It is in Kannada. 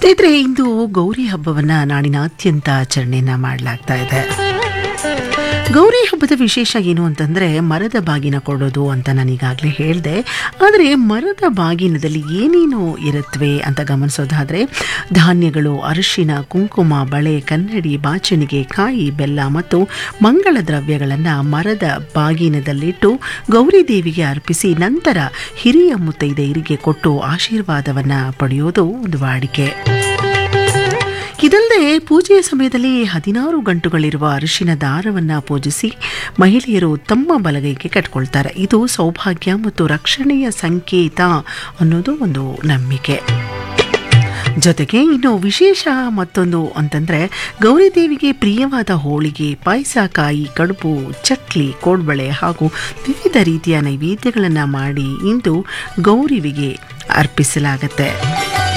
ಸ್ನೇಹಿತರೆ ಇಂದು ಗೌರಿ ಹಬ್ಬವನ್ನ ನಾಡಿನಾದ್ಯಂತ ಆಚರಣೆಯನ್ನ ಮಾಡಲಾಗ್ತಾ ಇದೆ ಗೌರಿ ಹಬ್ಬದ ವಿಶೇಷ ಏನು ಅಂತಂದ್ರೆ ಮರದ ಬಾಗಿನ ಕೊಡೋದು ಅಂತ ನಾನೀಗಾಗಲೇ ಹೇಳಿದೆ ಆದರೆ ಮರದ ಬಾಗಿನದಲ್ಲಿ ಏನೇನು ಇರುತ್ತವೆ ಅಂತ ಗಮನಿಸೋದಾದ್ರೆ ಧಾನ್ಯಗಳು ಅರಿಶಿನ ಕುಂಕುಮ ಬಳೆ ಕನ್ನಡಿ ಬಾಚಣಿಗೆ ಕಾಯಿ ಬೆಲ್ಲ ಮತ್ತು ಮಂಗಳ ದ್ರವ್ಯಗಳನ್ನು ಮರದ ಬಾಗಿನದಲ್ಲಿಟ್ಟು ಗೌರಿ ದೇವಿಗೆ ಅರ್ಪಿಸಿ ನಂತರ ಹಿರಿಯ ಮುತ್ತೈದೆಯರಿಗೆ ಕೊಟ್ಟು ಆಶೀರ್ವಾದವನ್ನ ಪಡೆಯೋದು ಒಂದು ವಾಡಿಕೆ ಇದಲ್ಲದೆ ಪೂಜೆಯ ಸಮಯದಲ್ಲಿ ಹದಿನಾರು ಗಂಟುಗಳಿರುವ ಅರಿಶಿನ ದಾರವನ್ನು ಪೂಜಿಸಿ ಮಹಿಳೆಯರು ತಮ್ಮ ಬಲಗೈಗೆ ಕಟ್ಕೊಳ್ತಾರೆ ಇದು ಸೌಭಾಗ್ಯ ಮತ್ತು ರಕ್ಷಣೆಯ ಸಂಕೇತ ಅನ್ನೋದು ಒಂದು ನಂಬಿಕೆ ಜೊತೆಗೆ ಇನ್ನು ವಿಶೇಷ ಮತ್ತೊಂದು ಅಂತಂದರೆ ಗೌರಿ ದೇವಿಗೆ ಪ್ರಿಯವಾದ ಹೋಳಿಗೆ ಪಾಯಸ ಕಾಯಿ ಕಡುಬು ಚಕ್ಲಿ ಕೋಡ್ಬಳೆ ಹಾಗೂ ವಿವಿಧ ರೀತಿಯ ನೈವೇದ್ಯಗಳನ್ನು ಮಾಡಿ ಇಂದು ಗೌರಿವಿಗೆ ಅರ್ಪಿಸಲಾಗತ್ತೆ